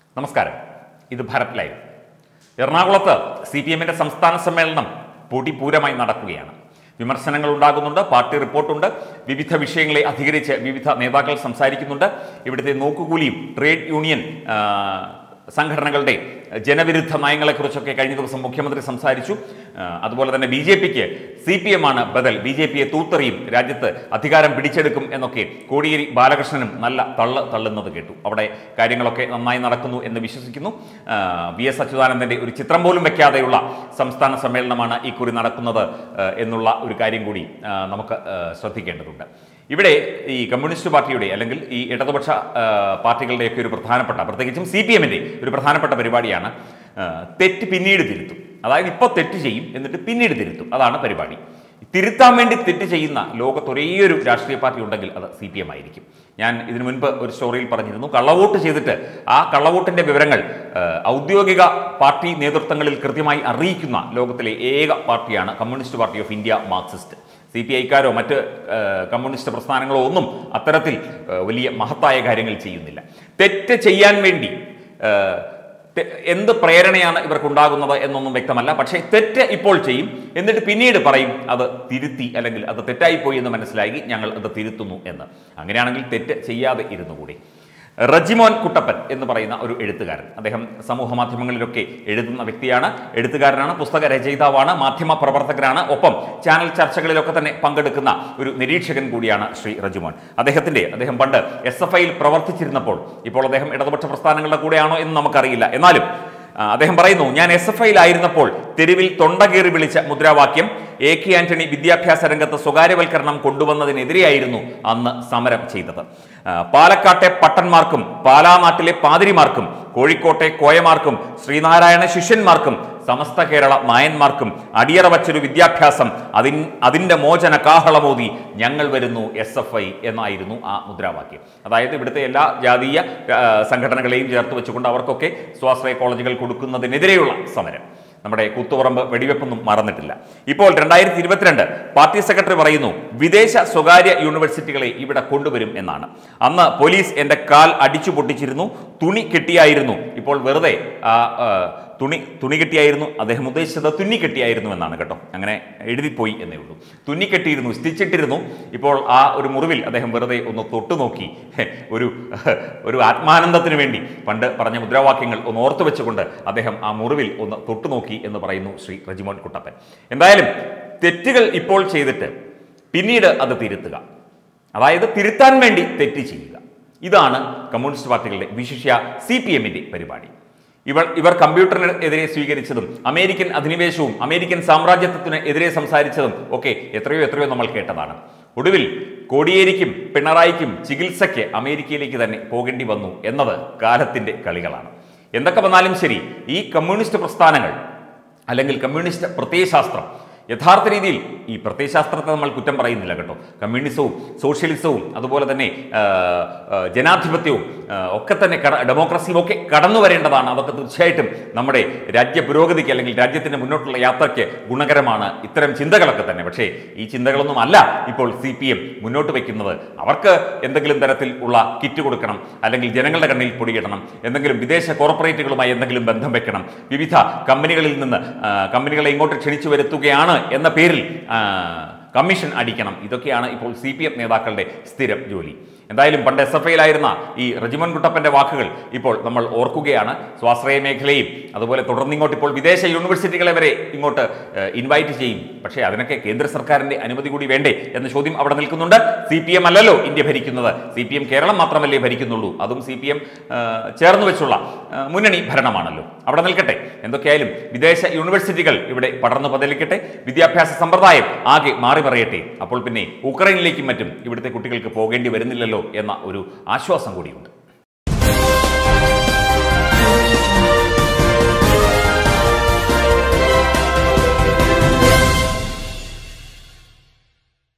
നമസ്കാരം ഇത് ഭരത് ലൈവ് എറണാകുളത്ത് സി പി എമ്മിന്റെ സംസ്ഥാന സമ്മേളനം പൊടിപൂരമായി നടക്കുകയാണ് വിമർശനങ്ങൾ ഉണ്ടാകുന്നുണ്ട് പാർട്ടി റിപ്പോർട്ടുണ്ട് വിവിധ വിഷയങ്ങളെ അധികരിച്ച് വിവിധ നേതാക്കൾ സംസാരിക്കുന്നുണ്ട് ഇവിടുത്തെ നോക്കുകൂലിയും ട്രേഡ് യൂണിയൻ ആ, സംഘടനകളുടെ ജനവിരുദ്ധ നയങ്ങളെക്കുറിച്ചൊക്കെ കഴിഞ്ഞ ദിവസം മുഖ്യമന്ത്രി സംസാരിച്ചു ആ, അതുപോലെ തന്നെ ബി ജെ പിക്ക് സി പി എം ആണ് ബദൽ ബി ജെ പിയെ തൂത്തെറിയും രാജ്യത്ത് അധികാരം പിടിച്ചെടുക്കും എന്നൊക്കെ കോടിയേരി ബാലകൃഷ്ണനും നല്ല തള്ള് തള്ളുന്നത് കേട്ടു അവിടെ കാര്യങ്ങളൊക്കെ നന്നായി നടക്കുന്നു എന്ന് വിശ്വസിക്കുന്നു ആ, വി എസ് അച്യുതാനന്ദന്റെ ഒരു ചിത്രം പോലും വെക്കാതെയുള്ള സംസ്ഥാന സമ്മേളനമാണ് ഈ കുറി നടക്കുന്നത് ആ, എന്നുള്ള ഒരു കാര്യം കൂടി ആ, നമുക്ക് ആ, ശ്രദ്ധിക്കേണ്ടതുണ്ട് ഇവിടെ ഈ കമ്മ്യൂണിസ്റ്റ് പാർട്ടിയുടെ അല്ലെങ്കിൽ ഈ ഇടതുപക്ഷ ആ, പാർട്ടികളുടെയൊക്കെ ഒരു പ്രധാനപ്പെട്ട പ്രത്യേകിച്ചും സി പി എമ്മിൻ്റെ ഒരു പ്രധാനപ്പെട്ട പരിപാടിയാണ് ആ, തെറ്റ് പിന്നീട് തിരുത്തും അതായത് ഇപ്പോൾ തെറ്റ് ചെയ്യും എന്നിട്ട് പിന്നീട് തിരുത്തും അതാണ് പരിപാടി തിരുത്താൻ വേണ്ടി തെറ്റ് ചെയ്യുന്ന ലോകത്ത് ഒരേയൊരു രാഷ്ട്രീയ പാർട്ടി ഉണ്ടെങ്കിൽ അത് സി പി എം ആയിരിക്കും ഞാൻ ഇതിനു മുൻപ് ഒരു സ്റ്റോറിയിൽ പറഞ്ഞിരുന്നു കള്ളവോട്ട് ചെയ്തിട്ട് ആ കള്ളവോട്ടിന്റെ വിവരങ്ങൾ ആ, ഔദ്യോഗിക പാർട്ടി നേതൃത്വങ്ങളിൽ കൃത്യമായി അറിയിക്കുന്ന ലോകത്തിലെ ഏക പാർട്ടിയാണ് communist party of India Marxist C P ഐക്കാരോ മറ്റ് ആ, കമ്മ്യൂണിസ്റ്റ് പ്രസ്ഥാനങ്ങളോ ഒന്നും അത്തരത്തിൽ ആ, വലിയ മഹത്തായ കാര്യങ്ങൾ ചെയ്യുന്നില്ല തെറ്റ് ചെയ്യാൻ വേണ്ടി ആ, തെ- എന്ത് പ്രേരണയാണ് ഇവർക്കുണ്ടാകുന്നത് എന്നൊന്നും വ്യക്തമല്ല പക്ഷേ തെറ്റ് ഇപ്പോൾ ചെയ്യും എന്നിട്ട് പിന്നീട് പറയും അത് തിരുത്തി അല്ലെങ്കിൽ അത് തെറ്റായിപ്പോയി എന്ന് മനസ്സിലാക്കി ഞങ്ങൾ അത് തിരുത്തുന്നു എന്ന് അങ്ങനെയാണെങ്കിൽ തെറ്റ് ചെയ്യാതെ ഇരുന്നു കൂടി റജിമോൻ കുട്ടപ്പൻ എന്ന് പറയുന്ന ഒരു എഴുത്തുകാരൻ അദ്ദേഹം സമൂഹ മാധ്യമങ്ങളിലൊക്കെ എഴുതുന്ന വ്യക്തിയാണ് എഴുത്തുകാരനാണ് പുസ്തക രചയിതാവാണ് മാധ്യമ പ്രവർത്തകരാണ് ഒപ്പം ചാനൽ ചർച്ചകളിലൊക്കെ തന്നെ പങ്കെടുക്കുന്ന ഒരു നിരീക്ഷകൻ കൂടിയാണ് ശ്രീ റജിമോൻ അദ്ദേഹത്തിന്റെ അദ്ദേഹം പണ്ട് എസ് എഫ് ഐയിൽ പ്രവർത്തിച്ചിരുന്നപ്പോൾ ഇപ്പോൾ അദ്ദേഹം ഇടതുപക്ഷ പ്രസ്ഥാനങ്ങളുടെ കൂടെയാണോ എന്ന് നമുക്കറിയില്ല എന്നാലും ആ, അദ്ദേഹം പറയുന്നു ഞാൻ എസ് എഫ് ഐയിലായിരുന്നപ്പോൾ തെരുവിൽ തൊണ്ടകേറി വിളിച്ച മുദ്രാവാക്യം എ കെ ആന്റണി വിദ്യാഭ്യാസ രംഗത്ത് സ്വകാര്യവൽക്കരണം കൊണ്ടുവന്നതിനെതിരെയായിരുന്നു അന്ന് സമരം ചെയ്തത് ആ, പാലക്കാട്ടെ പട്ടന്മാർക്കും പാലാനാട്ടിലെ പാതിരിമാർക്കും കോഴിക്കോട്ടെ കോയമാർക്കും ശ്രീനാരായണ ശിഷ്യന്മാർക്കും സമസ്ത കേരള നായന്മാർക്കും അടിയറ വച്ചൊരു വിദ്യാഭ്യാസം അതിൻ അതിൻ്റെ മോചന കാഹളമോതി ഞങ്ങൾ വരുന്നു എസ് എഫ് ഐ എന്നായിരുന്നു ആ മുദ്രാവാക്യം അതായത് ഇവിടുത്തെ എല്ലാ ജാതീയ ആ, സംഘടനകളെയും ചേർത്ത് വെച്ചുകൊണ്ട് അവർക്കൊക്കെ സ്വാശ്രയ കോളേജുകൾ കൊടുക്കുന്നതിനെതിരെയുള്ള സമരം നമ്മുടെ കൂത്തുപറമ്പ് വെടിവെപ്പൊന്നും മറന്നിട്ടില്ല ഇപ്പോൾ രണ്ടായിരത്തി ഇരുപത്തിരണ്ട് പാർട്ടി സെക്രട്ടറി പറയുന്നു വിദേശ സ്വകാര്യ യൂണിവേഴ്സിറ്റികളെ ഇവിടെ കൊണ്ടുവരും എന്നാണ് അന്ന് പോലീസ് എൻ്റെ കാൽ അടിച്ചു പൊട്ടിച്ചിരുന്നു തുണി കെട്ടിയായിരുന്നു ഇപ്പോൾ വെറുതെ ആ, ആ, തുണി തുണി കെട്ടിയായിരുന്നു അദ്ദേഹം ഉദ്ദേശിച്ചത് തുന്നി കെട്ടിയായിരുന്നു എന്നാണ് കേട്ടോ അങ്ങനെ എഴുതിപ്പോയി എന്നേ ഉള്ളൂ തുന്നി കെട്ടിയിരുന്നു സ്റ്റിച്ചിട്ടിരുന്നു ഇപ്പോൾ ആ ഒരു മുറിവിൽ അദ്ദേഹം വെറുതെ ഒന്ന് തൊട്ടു നോക്കി ഹെ, ഒരു ഒരു ആത്മാനന്ദത്തിന് വേണ്ടി പണ്ട് പറഞ്ഞ മുദ്രാവാക്യങ്ങൾ ഒന്ന് ഓർത്തു വെച്ചുകൊണ്ട് അദ്ദേഹം ആ മുറിവിൽ ഒന്ന് തൊട്ടു നോക്കി എന്ന് പറയുന്നു ശ്രീ റജിമോൻ കുട്ടപ്പൻ എന്തായാലും തെറ്റുകൾ ഇപ്പോൾ ചെയ്തിട്ട് പിന്നീട് അത് തിരുത്തുക അതായത് തിരുത്താൻ വേണ്ടി തെറ്റ് ചെയ്യുക ഇതാണ് കമ്മ്യൂണിസ്റ്റ് പാർട്ടികളുടെ വിശിഷ്യ സി പി എമ്മിന്റെ പരിപാടി ഇവർ ഇവർ കമ്പ്യൂട്ടറിന് എതിരെ സ്വീകരിച്ചതും അമേരിക്കൻ അധിനിവേശവും അമേരിക്കൻ സാമ്രാജ്യത്വത്തിന് എതിരെ സംസാരിച്ചതും ഒക്കെ എത്രയോ എത്രയോ നമ്മൾ കേട്ടതാണ് ഒടുവിൽ കോടിയേരിക്കും പിണറായിക്കും ചികിത്സയ്ക്ക് അമേരിക്കയിലേക്ക് തന്നെ പോകേണ്ടി വന്നു എന്നത് കാലത്തിന്റെ കളികളാണ് എന്തൊക്കെ വന്നാലും ശരി ഈ കമ്മ്യൂണിസ്റ്റ് പ്രസ്ഥാനങ്ങൾ അല്ലെങ്കിൽ കമ്മ്യൂണിസ്റ്റ് പ്രത്യയശാസ്ത്രം യഥാർത്ഥ രീതിയിൽ ഈ പ്രത്യയശാസ്ത്രത്തെ നമ്മൾ കുറ്റം പറയുന്നില്ല കേട്ടോ കമ്മ്യൂണിസവും സോഷ്യലിസവും അതുപോലെ തന്നെ ആ, ആ, ജനാധിപത്യവും ആ, ഒക്കെ തന്നെ കട ഡെമോക്രസിയും ഒക്കെ കടന്നു വരേണ്ടതാണ് അതൊക്കെ തീർച്ചയായിട്ടും നമ്മുടെ രാജ്യ പുരോഗതിക്ക് അല്ലെങ്കിൽ രാജ്യത്തിൻ്റെ മുന്നോട്ടുള്ള യാത്രയ്ക്ക് ഗുണകരമാണ് ഇത്തരം ചിന്തകളൊക്കെ തന്നെ പക്ഷേ ഈ ചിന്തകളൊന്നും അല്ല ഇപ്പോൾ സി പി എം മുന്നോട്ട് വയ്ക്കുന്നത് അവർക്ക് എന്തെങ്കിലും തരത്തിൽ ഉള്ള കിറ്റ് കൊടുക്കണം അല്ലെങ്കിൽ ജനങ്ങളുടെ കണ്ണിൽ പൊടിയിടണം എന്തെങ്കിലും വിദേശ കോർപ്പറേറ്റുകളുമായി എന്തെങ്കിലും ബന്ധം വെക്കണം വിവിധ കമ്പനികളിൽ നിന്ന് ആ, കമ്പനികളെ ഇങ്ങോട്ട് ക്ഷണിച്ചു വരുത്തുകയാണ് എന്ന പേരിൽ ആ, കമ്മീഷൻ അടിക്കണം ഇതൊക്കെയാണ് ഇപ്പോൾ സി പി എം നേതാക്കളുടെ സ്ഥിരം ജോലി എന്തായാലും പണ്ട് എസ് എഫ് ഐയിലായിരുന്ന ഈ റജിമൻ കുട്ടപ്പന്റെ വാക്കുകൾ ഇപ്പോൾ നമ്മൾ ഓർക്കുകയാണ് സ്വാശ്രയ മേഖലയും അതുപോലെ തുടർന്നിങ്ങോട്ട് ഇപ്പോൾ വിദേശ യൂണിവേഴ്സിറ്റികളെ വരെ ഇങ്ങോട്ട് ഇൻവൈറ്റ് ചെയ്യും പക്ഷേ അതിനൊക്കെ കേന്ദ്ര സർക്കാരിന്റെ അനുമതി കൂടി വേണ്ടേ എന്ന ചോദ്യം അവിടെ നിൽക്കുന്നുണ്ട് സി പി എം അല്ലല്ലോ ഇന്ത്യ ഭരിക്കുന്നത് സി പി എം കേരളം മാത്രമല്ലേ ഭരിക്കുന്നുള്ളൂ അതും സി പി എം ചേർന്ന് വെച്ചുള്ള ആ, മുന്നണി ഭരണമാണല്ലോ അവിടെ നിൽക്കട്ടെ എന്തൊക്കെയായാലും വിദേശ യൂണിവേഴ്സിറ്റികൾ ഇവിടെ പടർന്നു പതലിക്കട്ടെ വിദ്യാഭ്യാസ സമ്പ്രദായം ആകെ മാറി പറയട്ടെ അപ്പോൾ പിന്നെ ഉക്രൈനിലേക്കും മറ്റും ഇവിടുത്തെ കുട്ടികൾക്ക് പോകേണ്ടി വരുന്നില്ലല്ലോ എന്ന ഒരു ആശ്വാസം കൂടിയുണ്ട്